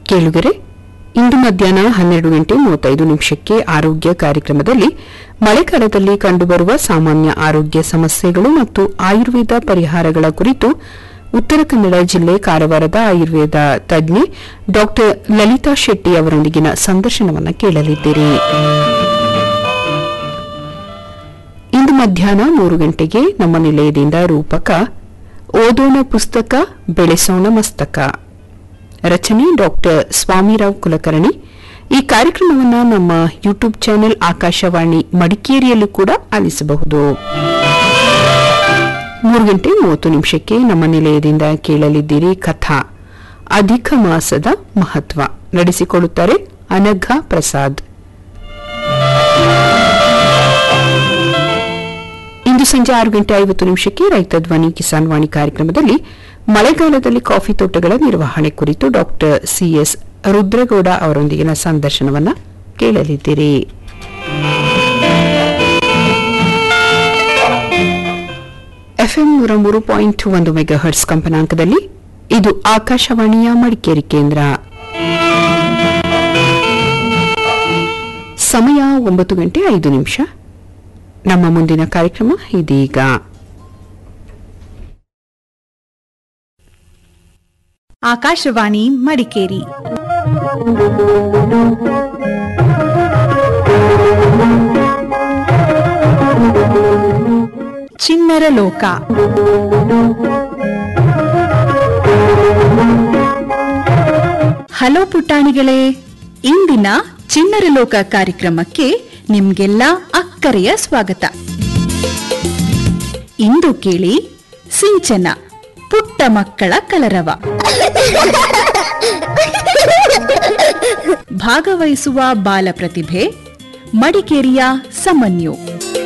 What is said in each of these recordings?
ಕೇಳುಗರೆ ಇಂದು ಮಧ್ಯಾಹ್ನ ಹನ್ನೆರಡು ಗಂಟೆ ಮೂವತ್ತೈದು ನಿಮಿಷಕ್ಕೆ ಆರೋಗ್ಯ ಕಾರ್ಯಕ್ರಮದಲ್ಲಿ ಮಳೆಗಾಲದಲ್ಲಿ ಕಂಡುಬರುವ ಸಾಮಾನ್ಯ ಆರೋಗ್ಯ ಸಮಸ್ಯೆಗಳು ಮತ್ತು ಆಯುರ್ವೇದ ಪರಿಹಾರಗಳ ಕುರಿತು ಉತ್ತರ ಕನ್ನಡ ಜಿಲ್ಲೆ ಕಾರವಾರದ ಆಯುರ್ವೇದ ತಜ್ಞೆ ಡಾ ಲಲಿತಾ ಶೆಟ್ಟಿ ಅವರೊಂದಿಗಿನ ಸಂದರ್ಶನವನ್ನು ಕೇಳಲಿದ್ದೀರಿ ಇಂದು ಮಧ್ಯಾಹ್ನ ಮೂರು ಗಂಟೆಗೆ ನಮ್ಮ ನಿಲಯದಿಂದ ರೂಪಕ ಓದೋಣ ಪುಸ್ತಕ ಬೆಳೆಸೋಣ ಮಸ್ತಕ ರಚನೆ ಡಾಕ್ಟರ್ ಸ್ವಾಮಿರಾವ್ ಕುಲಕರ್ಣಿ ಈ ಕಾರ್ಯಕ್ರಮವನ್ನು ನಮ್ಮ ಯೂಟ್ಯೂಬ್ ಚಾನೆಲ್ ಆಕಾಶವಾಣಿ ಮಡಿಕೇರಿಯಲ್ಲೂ ಕೂಡ ಆಲಿಸಬಹುದು ಮೂರು ಗಂಟೆ ಮೂವತ್ತು ನಿಮಿಷಕ್ಕೆ ನಮ್ಮ ನಿಲಯದಿಂದ ಕೇಳಲಿದ್ದೀರಿ ಕಥಾ ಅಧಿಕ ಮಾಸದ ಮಹತ್ವ ನಡೆಸಿಕೊಡುತ್ತಾರೆ ಅನಘ ಪ್ರಸಾದ್ ಇಂದು ಸಂಜೆ ಆರು ಗಂಟೆ ಐವತ್ತು ನಿಮಿಷಕ್ಕೆ ರೈತ ಧ್ವನಿ ಕಿಸಾನ್ ವಾಣಿ ಕಾರ್ಯಕ್ರಮದಲ್ಲಿ ಮಳೆಗಾಲದಲ್ಲಿ ಕಾಫಿ ತೋಟಗಳ ನಿರ್ವಹಣೆ ಕುರಿತು ಡಾಕ್ಟರ್ ಸಿಎಸ್ ರುದ್ರಗೌಡ ಅವರೊಂದಿಗಿನ ಸಂದರ್ಶನವನ್ನ ಕೇಳಲಿದ್ದೀರಿ ಎಫ್ಎಂ ನೂರ ಮೂರು ಪಾಯಿಂಟ್ ಒಂದು ಮೆಗಾ ಹರ್ಟ್ಸ್ ಕಂಪನಾಂಕದಲ್ಲಿ ಇದು ಆಕಾಶವಾಣಿಯ ಮಡಿಕೇರಿ ಕೇಂದ್ರ ಸಮಯ ಒಂಬತ್ತು ಗಂಟೆ ಐದು ನಿಮಿಷ ನಮ್ಮ ಮುಂದಿನ ಕಾರ್ಯಕ್ರಮ ಇದೀಗ ಆಕಾಶವಾಣಿ ಮಡಿಕೇರಿ ಚಿಣ್ಣರ ಲೋಕ ಹಲೋ ಪುಟಾಣಿಗಳೇ ಇಂದಿನ ಚಿಣ್ಣರ ಲೋಕ ಕಾರ್ಯಕ್ರಮಕ್ಕೆ ನಿಮ್ಗೆಲ್ಲ ಅಕ್ಕರೆಯ ಸ್ವಾಗತ ಇಂದು ಕೇಳಿ ಸಿಂಚನ ಪುಟ್ಟ ಮಕ್ಕಳ ಕಲರವ ಭಾಗವಹಿಸುವ ಬಾಲ ಪ್ರತಿಭೆ ಮಡಿಕೇರಿಯ ಸಮನ್ಯು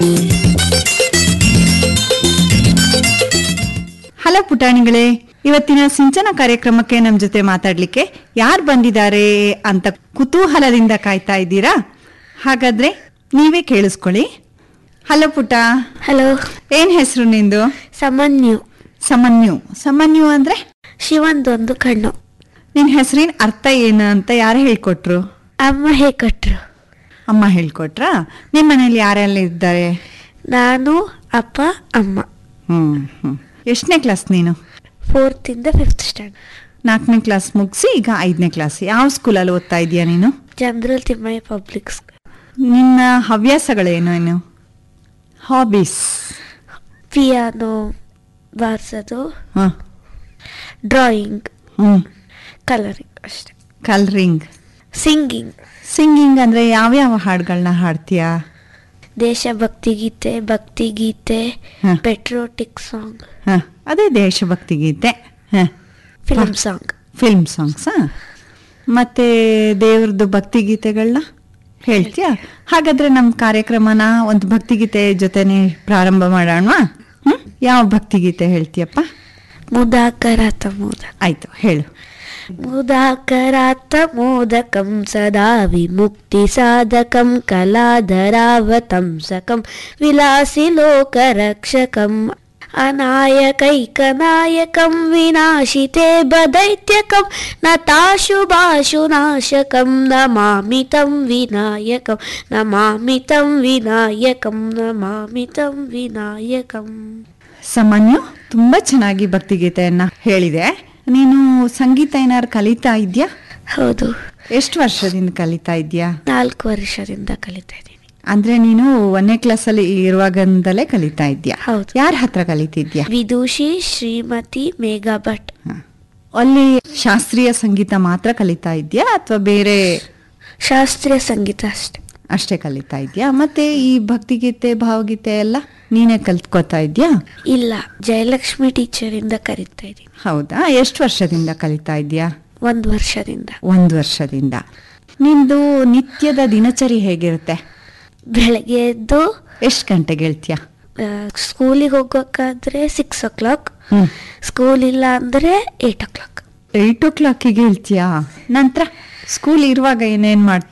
ಹಲೋ ಪುಟಾಣಿಗಳೇ ಇವತ್ತಿನ ಸಿಂಚನ ಕಾರ್ಯಕ್ರಮಕ್ಕೆ ನಮ್ ಜೊತೆ ಮಾತಾಡ್ಲಿಕ್ಕೆ ಯಾರು ಬಂದಿದ್ದಾರೆ ಅಂತ ಕುತೂಹಲದಿಂದ ಕಾಯ್ತಾ ಇದ್ದೀರಾ ಹಾಗಾದ್ರೆ ನೀವೇ ಕೇಳಿಸ್ಕೊಳ್ಳಿ ಹಲೋ ಪುಟ ಹಲೋ ಏನ್ ಹೆಸರು ನಿಂದು ಸಮನ್ಯು ಸಮನ್ಯು ಸಮನ್ಯು ಅಂದ್ರೆ ಶಿವಂದೊಂದು ಕಣ್ಣು ನಿನ್ ಹೆಸರಿನ ಅರ್ಥ ಏನು ಅಂತ ಯಾರು ಹೇಳ್ಕೊಟ್ರು ಅಮ್ಮ ಹೇಕೊಟ್ರು ಅಮ್ಮ ಹೇಳ್ಕೊಟ್ರಾ ನಿಮ್ ಮನೇಲಿ ಯಾರೆಲ್ಲ ಇದ್ದಾರೆ ನಾನು ಅಪ್ಪ ಅಮ್ಮ ಹ್ಮ್ ಹ್ಮ್ ಎಷ್ಟನೇ ಕ್ಲಾಸ್ ನೀನು ಫೋರ್ತ್ ಇಂದ ಫಿಫ್ತ್ ಸ್ಟ್ಯಾಂಡರ್ಡ್ ನಾಲ್ಕನೇ ಕ್ಲಾಸ್ ಮುಗಿಸಿ ಈಗ ಐದನೇ ಕ್ಲಾಸ್ ಯಾವ ಸ್ಕೂಲಲ್ಲಿ ಓದ್ತಾ ಇದೀಯಾ ನೀನು ಚಂದ್ರಲ್ ತಿಮ್ಮಯ್ಯ ಪಬ್ಲಿಕ್ ಸ್ಕೂಲ್ ನಿನ್ನ ಹವ್ಯಾಸಗಳೇನು ಏನು ಹಾಬೀಸ್ ಪಿಯಾನೋ ಬಾರ್ಸೋದು ಹಾಂ ಡ್ರಾಯಿಂಗ್ ಹ್ಞೂ ಕಲರಿಂಗ್ ಅಷ್ಟೆ ಕಲರಿಂಗ್ ಸಿಂಗಿಂಗ್ ಸಿಂಗಿಂಗ್ ಅಂದರೆ ಯಾವ್ಯಾವ ಹಾಡುಗಳನ್ನ ಹಾಡ್ತೀಯಾ ದೇಶಭಕ್ತಿ ಗೀತೆ ಭಕ್ತಿ ಗೀತೆ ಹ. ಪೆಟ್ರೋಟಿಕ್ ಸಾಂಗ್ ಹಾಂ ಅದೇ ದೇಶಭಕ್ತಿ ಗೀತೆ ಹಾಂ ಫಿಲ್ಮ್ ಸಾಂಗ್ ಫಿಲ್ಮ್ ಸಾಂಗ್ಸಾ ಮತ್ತೆ ದೇವ್ರದ್ದು ಭಕ್ತಿ ಗೀತೆಗಳನ್ನ ಹೇಳ್ತೀಯಾ ಹಾಗಾದ್ರೆ ನಮ್ಮ ಕಾರ್ಯಕ್ರಮನ ಒಂದು ಭಕ್ತಿಗೀತೆ ಜೊತೆನೆ ಪ್ರಾರಂಭ ಮಾಡೋಣವಾ ಹ್ಮ್ ಯಾವ ಭಕ್ತಿಗೀತೆ ಹೇಳ್ತೀಯಪ್ಪ ಮುದಾಕರಾತ ಮೋದ ಆಯ್ತು ಹೇಳು मुदाकरात्त मोदकं सदा विमुक्तिसाधकं कलाधरावतंसकं विलासिलोकरक्षकम् अनायकैकनायकं विनाशिते बदैत्यकं नताशुभाशुनाशकं नमामि तं विनायकं नमामि तं विनायकं नमामि तं विनायकम् ಸಾಮಾನ್ಯ ತುಂಬಾ ಚೆನ್ನಾಗಿ ಭಕ್ತಿಗೀತೆಯನ್ನ ಹೇಳಿದೆ ನೀನು ಸಂಗೀತ ಏನಾದ್ರು ಕಲಿತಾ ಇದ್ಯಾ ಹೌದು ಎಷ್ಟು ವರ್ಷದಿಂದ ಕಲಿತಾ ಇದ್ಯಾ ನಾಲ್ಕು ವರ್ಷದಿಂದ ಕಲಿತಾ ಇದ್ದೀನಿ ಅಂದ್ರೆ ನೀನು ಒಂದನೇ ಕ್ಲಾಸ್ ಅಲ್ಲಿ ಇರುವಾಗಂದಲೇ ಕಲಿತಾ ಇದ್ಯಾ ಹೌದು. ಯಾರ ಹತ್ರ ಕಲಿತಿದ್ಯಾ ವಿದೂಷಿ ಶ್ರೀಮತಿ ಮೇಘಾ ಭಟ್ ಅಲ್ಲಿ ಶಾಸ್ತ್ರೀಯ ಸಂಗೀತ ಮಾತ್ರ ಕಲಿತಾ ಇದ್ಯಾ ಅಥವಾ ಬೇರೆ ಶಾಸ್ತ್ರೀಯ ಸಂಗೀತ ಅಷ್ಟೆ ಅಷ್ಟೇ ಕಲಿತಾ ಇದ್ಯಾ ಮತ್ತೆ ಈ ಭಕ್ತಿಗೀತೆ ಭಾವಗೀತೆ ಎಲ್ಲ ನೀನೇ ಕಲ್ತ್ಕೋತಾ ಇದ್ಯಾ ಇಲ್ಲ ಜಯಲಕ್ಷ್ಮಿ ಟೀಚರಿಂದ ಕಲಿತಾ ಇದ್ದೀನಿ ಹೌದಾ ಎಷ್ಟು ವರ್ಷದಿಂದ ಕಲಿತಾ ಇದ್ಯಾ ಒಂದು ವರ್ಷದಿಂದ ಒಂದು ವರ್ಷದಿಂದ ನಿಂದು ನಿತ್ಯದ ದಿನಚರಿ ಹೇಗಿರುತ್ತೆ ಬೆಳಗ್ಗೆ ಎದ್ದು ಎಷ್ಟು ಗಂಟೆಗೆ ಹೇಳ್ತೀಯಾ ಸ್ಕೂಲಿಗೆ ಹೋಗ್ಬೇಕಾದ್ರೆ ಸಿಕ್ಸ್ ಓ ಕ್ಲಾಕ್ ಹ್ಮ್ ಸ್ಕೂಲ್ ಇಲ್ಲ ಅಂದರೆ ಏಟ್ ಓ ಕ್ಲಾಕ್ ಏಯ್ಟ್ ಓ ಕ್ಲಾಕಿಗೆ ಹೇಳ್ತೀಯಾ ನಂತರ ಸ್ಕೂಲ್ ಇರುವಾಗ ಏನೇನ್ ಮಾಡ್ತೀಯ